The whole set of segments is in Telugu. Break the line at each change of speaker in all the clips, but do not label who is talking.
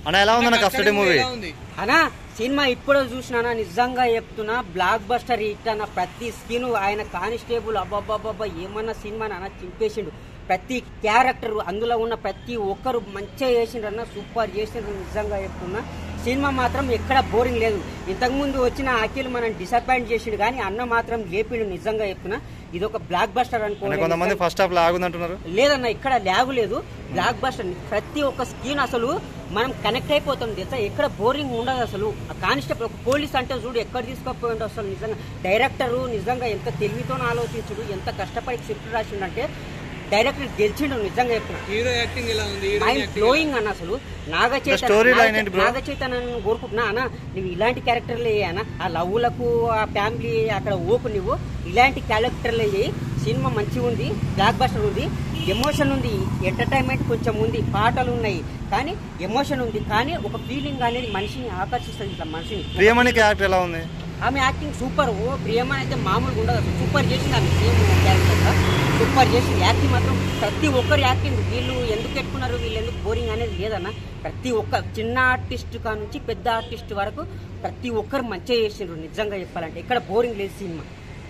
అన్న ఎలా ఉందన్న కస్టడీ మూవీ
ఎలా ఉంది
అనా సినిమా ఇప్పుడు చూసినానా నిజంగా చెప్తున్నా బ్లాక్ బస్టర్ హిట్ అన్న ప్రతి స్కిన్ ఆయన కానిస్టేబుల్ అబ్బాబ్బాబ్బా ఏమన్నా సినిమా అన్న చింపేసిండు ప్రతి క్యారెక్టర్ అందులో ఉన్న ప్రతి ఒక్కరు మంచిగా చేసిండ్రు అన్న సూపర్ చేసిండ్రు నిజంగా చెప్తున్నా సినిమా మాత్రం ఎక్కడ బోరింగ్ లేదు ఇంతకుముందు వచ్చిన అఖిల్ మనం డిసప్పాయింట్ చేసిండు కానీ అన్న మాత్రం లేపిండు నిజంగా చెప్తున్నా ఇది ఒక బ్లాక్ బస్టర్
అంటే
అనుకో
కొంతమంది ఫస్ట్ హాఫ్ లాగుందంటున్నారు
లేదన్న ఇక్కడ ల్యాగ్ లేదు బ్లాక్ బస్టర్ ప్రతి ఒక్క స్కీన్ అసలు మనం కనెక్ట్ అయిపోతాం తెలుసా ఎక్కడ బోరింగ్ ఉండదు అసలు ఆ కానిస్టేబుల్ ఒక పోలీస్ అంటే చూడు ఎక్కడ తీసుకోపోయిండు అసలు నిజంగా డైరెక్టరు నిజంగా ఎంత తెలివితో ఆలోచించుడు ఎంత కష్టపడి స్క్రిప్ట్ రాసిండంటే డైరెక్టర్ గెలిచిండు నిజంగా చెప్తున్నా
హీరో యాక్టింగ్ ఎలా ఉంది హీరో
మైండ్ బ్లోయింగ్ అన్న అసలు నాగ
story line ఏంటి bro?
నాగ చైతన్య కోరుకుంటున్నా అన్న నువ్వు ఇలాంటి క్యారెక్టర్లు అన్న ఆ లవ్వులకు ఆ ఫ్యామిలీ అక్కడ ఓపు నువ్వు ఇలాంటి క్యారెక్టర్లు చేయి సినిమా మంచిగా ఉంది బ్లాక్ బస్టర్ ఉంది ఎమోషన్ ఉంది ఎంటర్టైన్మెంట్ కొంచెం ఉంది పాటలు ఉన్నాయి కానీ ఎమోషన్ ఉంది కానీ ఒక ఫీలింగ్ అనేది మనిషిని ఆకర్షిస్తుంది ఇట్లా మనిషిని
ప్రియమణి క్యారెక్టర్ ఎలా ఉంది
ఆమె యాక్టింగ్ సూపర్ ఓ ప్రియమ అయితే మామూలుగా ఉండదు అసలు సూపర్ చేసింది ఆమె సేమ్ క్యారెక్టర్ సూపర్ చేసింది యాక్టింగ్ మాత్రం ప్రతి ఒక్కరు యాక్టింగ్ వీళ్ళు ఎందుకు పెట్టుకున్నారు వీళ్ళు ఎందుకు బోరింగ్ అనేది లేదన్న ప్రతి ఒక్క చిన్న ఆర్టిస్ట్ కా నుంచి పెద్ద ఆర్టిస్ట్ వరకు ప్రతి ఒక్కరు మంచిగా చేసిండ్రు నిజంగా చెప్పాలంటే ఇక్కడ బోరింగ్ లేదు సినిమా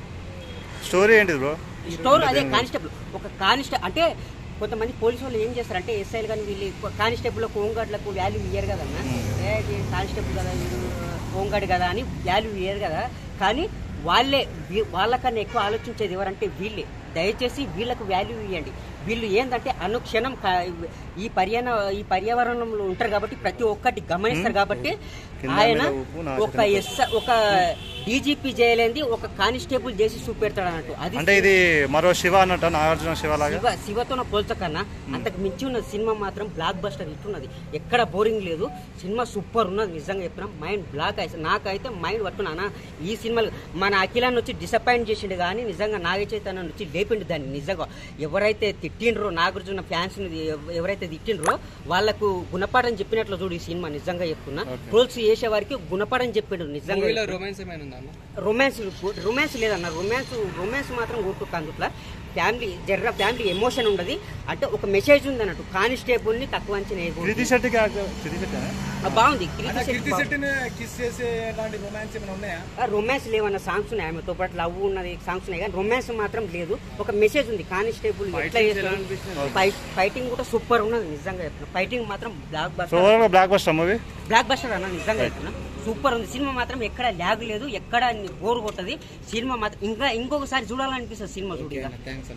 స్టోరీ ఏంటిది బ్రో
స్టోర్ అదే కానిస్టేబుల్ ఒక కానిస్టేబుల్ అంటే కొంతమంది పోలీసు వాళ్ళు ఏం చేస్తారు అంటే ఎస్ఐలు కానీ వీళ్ళు కానిస్టేబుల్ హోంగార్డులకు వాల్యూ ఇయ్యరు కదన్నా ఏ ఇది కానిస్టేబుల్ కదా వీడు హోంగార్డ్ కదా అని వాల్యూ ఇయ్యరు కదా కానీ వాళ్ళే వీ- వాళ్ళకన్నా ఎక్కువ ఆలోచించేది ఎవరంటే వీళ్ళే దయచేసి వీళ్ళకు వాల్యూ ఇవ్వండి వీళ్ళు ఏంటంటే అనుక్షణం క- ఈ పర్యాణ ఈ పర్యావరణంలో ఉంటారు కాబట్టి ప్రతి ఒక్కటి గమనిస్తారు కాబట్టి
కింద
ఆయన
మీద ఉప్పు, నా
ఒక ఎస్ ఒక డీజీపీ చేయలేంది ఒక కానిస్టేబుల్ చేసి చూపెడతాడు అన్నట్టు అది
అంటే ఇది మరో శివ అన్నట్టు నాగార్జున శివ లాగా
శివ శివతో పోల్చకన్నా అంతకు మించి ఉన్న సినిమా మాత్రం బ్లాక్ బస్టర్ ఇట్టున్నది ఎక్కడ బోరింగ్ లేదు సినిమా సూపర్ ఉన్నది నిజంగా చెప్తున్నా మైండ్ బ్లాక్ అయితే నాకైతే మైండ్ పట్టున్నానా ఈ సినిమాలు మన అఖిలాన్ని వచ్చి డిసప్పాయింట్ చేసిండు కానీ నిజంగా నాగ చైతన్య వచ్చి లేపిండు దాన్ని నిజంగా ఎవరైతే తిట్టిండ్రో నాగార్జున ఫ్యాన్స్ ఎవరైతే తిట్టిండ్రో వాళ్ళకు గుణపాఠం చెప్పినట్లు చూడు ఈ సినిమా నిజంగా చెప్తున్నా ట్రోల్స్ చేసే వారికి గుణపాఠం చెప్పిండు నిజంగా
మూవీలో
చెప్తున్నా.
రొమాన్స్ ఏమైనా ఉందా అన్న?
రొమాన్స్ రొమాన్స్ లేదన్న రొమాన్స్ రొమాన్స్ మాత్రం కొట్టుకుంది ఇట్లా ఫ్యామిలీ జర్ర ఫ్యామిలీ ఎమోషన్ ఉండదు అంటే ఒక మెసేజ్ ఉంది అన్నట్టు కానిస్టేబుల్ ని తక్కువ అంచనా వేయకూడదు.
కృతి శెట్టి క్యారెక్టర్ కృతి శెట్టి
ఆ, బాగుంది
అన్న
కృతి
కీర్తి
శెట్టి
శెట్టిని కిస్ చేసే ఎలాంటి రొమాన్స్ ఏమైనా ఉన్నాయా
రొమాన్స్ లేవన్న సాంగ్స్ ఉన్నాయి ఆమెతో పాటు లవ్ ఉన్నది సాంగ్స్ ఉన్నాయి కానీ రొమాన్స్ మాత్రం లేదు ఒక మెసేజ్ ఉంది కానిస్టేబుల్ ఎట్లా చేస్తారు ఫైటింగ్ కూడా సూపర్ ఉన్నది నిజంగా చెప్తున్నా ఫైటింగ్ మాత్రం block
so
buster
overall blockbuster movie
blockbuster అన్న నిజంగా చెప్తున్నా సూపర్ ఉంది సినిమా మాత్రం ఎక్కడ ల్యాగ్ లేదు ఎక్కడ బోర్ కొట్టది సినిమా మాత్రం ఇంకా ఇంకొకసారి చూడాలనిపిస్తుంది సినిమా చూడ
థ్యాంక్స్